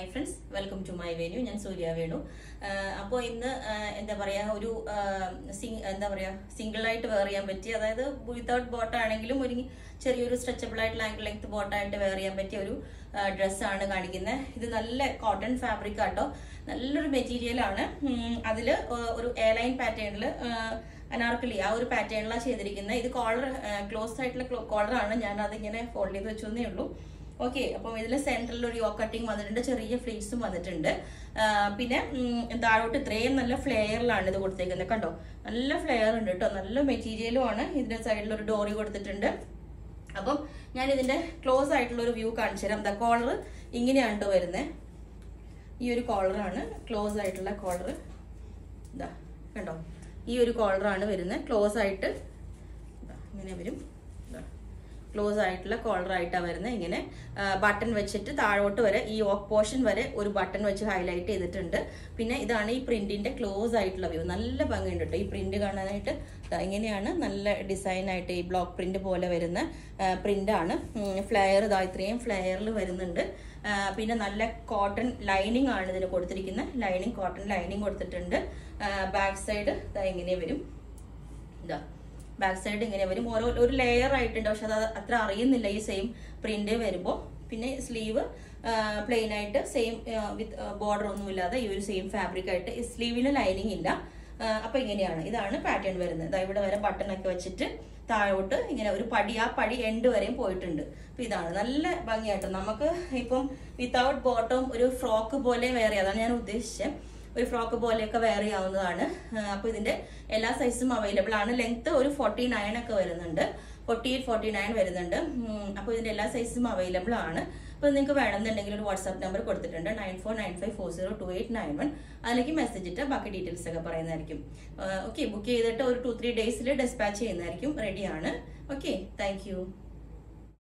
hi friends welcome to my venue ഞാൻ സൂര്യ വേണു അപ്പോൾ ഇന്ന് ആ, എന്താ പറയുക ഒരു ആ, സിംഗ് എന്താ പറയുക സിംഗിളായിട്ട് വെയർ ചെയ്യാൻ പറ്റിയ അതായത് വിത്തൗട്ട് ബോട്ട് ആണെങ്കിലും ഒരു ചെറിയൊരു സ്ട്രെച്ചബിൾ ആയിട്ടുള്ള ആംഗിൾ ലെങ്ത് ബോട്ടായിട്ട് വെയർ ചെയ്യാൻ പറ്റിയ ഒരു ഡ്രസ്സാണ് കാണിക്കുന്നത് ഇത് നല്ല കോട്ടൺ ഫാബ്രിക് ആട്ടോ നല്ലൊരു മെറ്റീരിയൽ ആണ് അതിൽ ഒരു എയർലൈൻ പാറ്റേണിൽ അനാർക്കലി ആ ഒരു പാറ്റേണിലാണ് ചെയ്തിരിക്കുന്നത് ഇത് കോളർ ക്ലോസ് ആയിട്ടുള്ള കോളർ ആണ് ഞാൻ അതിങ്ങനെ ഫോൾഡ് ചെയ്ത് വെച്ചേ ഉള്ളൂ ഓക്കെ അപ്പം ഇതിൽ സെൻട്രലിൽ ഒരു യോ കട്ടിങ് വന്നിട്ടുണ്ട് ചെറിയ ഫ്ലീറ്റ്സും വന്നിട്ടുണ്ട് ആ, പിന്നെ ഉം, താഴോട്ട് ഇത്രയും നല്ല ഫ്ലെയറിലാണ് ഇത് കൊടുത്തേക്കുന്നത് കണ്ടോ നല്ല ഫ്ലെയർ ഉണ്ട് കേട്ടോ നല്ല മെറ്റീരിയലും ആണ് ഇതിന്റെ സൈഡിൽ ഒരു ഡോറി കൊടുത്തിട്ടുണ്ട് അപ്പം ഞാൻ ഇതിന്റെ ക്ലോസ് ആയിട്ടുള്ള ഒരു വ്യൂ കാണിച്ചു തരാം ദ കോളർ ഇങ്ങനെയാണ് കേട്ടോ വരുന്നത് ഈ ഒരു കോളറാണ് ക്ലോസ് ആയിട്ടുള്ള കോളർ ഇതാ കണ്ടോ ഈ ഒരു കോളറാണ് വരുന്നത് ക്ലോസ് ആയിട്ട് ഇതാ, ഇങ്ങനെ വരും ക്ലോസ് ആയിട്ടുള്ള കോളർ ആയിട്ടാണ് വരുന്നത് ഇങ്ങനെ ബട്ടൺ വെച്ചിട്ട് താഴോട്ട് വരെ ഈ ഓഫ് പോർഷൻ വരെ ഒരു ബട്ടൺ വെച്ച് ഹൈലൈറ്റ് ചെയ്തിട്ടുണ്ട് പിന്നെ ഇതാണ് ഈ പ്രിന്റിന്റെ ക്ലോസ് ആയിട്ടുള്ള വ്യൂ നല്ല ഭംഗിയുണ്ട് കേട്ടോ ഈ പ്രിന്റ് കാണാനായിട്ട് ദാ ഇങ്ങനെയാണ് നല്ല ഡിസൈൻ ആയിട്ട് ഈ ബ്ലോക്ക് പ്രിന്റ് പോലെ വരുന്ന പ്രിന്റ് ആണ് ഫ്ലെയർ ഇതാ ഇത്രയും ഫ്ലെയറിൽ വരുന്നുണ്ട് ആ, പിന്നെ നല്ല കോട്ടൺ ലൈനിങ് ആണ് ഇതിന് കൊടുത്തിരിക്കുന്നത് ലൈനിങ് കോട്ടൺ ലൈനിങ് കൊടുത്തിട്ടുണ്ട് ബാക്ക് സൈഡ് ഇതാ ഇങ്ങനെ വരും ഇതാ ബാക്ക് സൈഡ് ഇങ്ങനെ വരും ഓരോ ഒരു ലെയർ ആയിട്ടുണ്ട് പക്ഷെ അത് അത്ര അറിയുന്നില്ല ഈ സെയിം പ്രിന്റ് വരുമ്പോൾ പിന്നെ സ്ലീവ് പ്ലെയിൻ ആയിട്ട് സെയിം വിത്ത് ബോർഡർ ഒന്നും ഇല്ലാതെ ഈ ഒരു സെയിം ഫാബ്രിക് ആയിട്ട് സ്ലീവിന് ലൈനിങ് ഇല്ല ആ, അപ്പൊ ഇങ്ങനെയാണ് ഇതാണ് പാറ്റേൺ വരുന്നത് ഇതാ ഇവിടെ വരെ ബട്ടൺ ഒക്കെ വെച്ചിട്ട് താഴോട്ട് ഇങ്ങനെ ഒരു പടി ആ പടി എൻഡ് വരെയും പോയിട്ടുണ്ട് അപ്പൊ ഇതാണ് നല്ല ഭംഗിയായിട്ട് നമുക്ക് ഇപ്പം വിത്തൗട്ട് ബോട്ടം ഒരു ഫ്രോക്ക് പോലെ വേറെ അതാണ് ഞാൻ ഉദ്ദേശിച്ചത് ഒരു ഫ്രോക്ക് പോലെയൊക്കെ വെയർ ചെയ്യാവുന്നതാണ് അപ്പോൾ ഇതിന്റെ എല്ലാ സൈസും അവൈലബിൾ ആണ് ലെങ്ത് ഒരു ഫോർട്ടി നയൻ ഒക്കെ വരുന്നുണ്ട് ഫോർട്ടി എയ്റ്റ് ഫോർട്ടി നയൻ വരുന്നുണ്ട് അപ്പോൾ ഇതിന്റെ എല്ലാ സൈസും അവൈലബിൾ ആണ് അപ്പോൾ നിങ്ങൾക്ക് വേണമെന്നുണ്ടെങ്കിൽ ഒരു വാട്സാപ്പ് നമ്പർ കൊടുത്തിട്ടുണ്ട് nine four nine five four zero two eight nine one അതിലേക്ക് മെസ്സേജ് ഇട്ട് ബാക്കി ഡീറ്റെയിൽസ് ഒക്കെ പറയുന്നതായിരിക്കും ഓക്കെ ബുക്ക് ചെയ്തിട്ട് ഒരു ടു ത്രീ ഡേയ്സിൽ ഡെസ്പാച്ച് ചെയ്യുന്നതായിരിക്കും റെഡിയാണ് ഓക്കെ താങ്ക് യു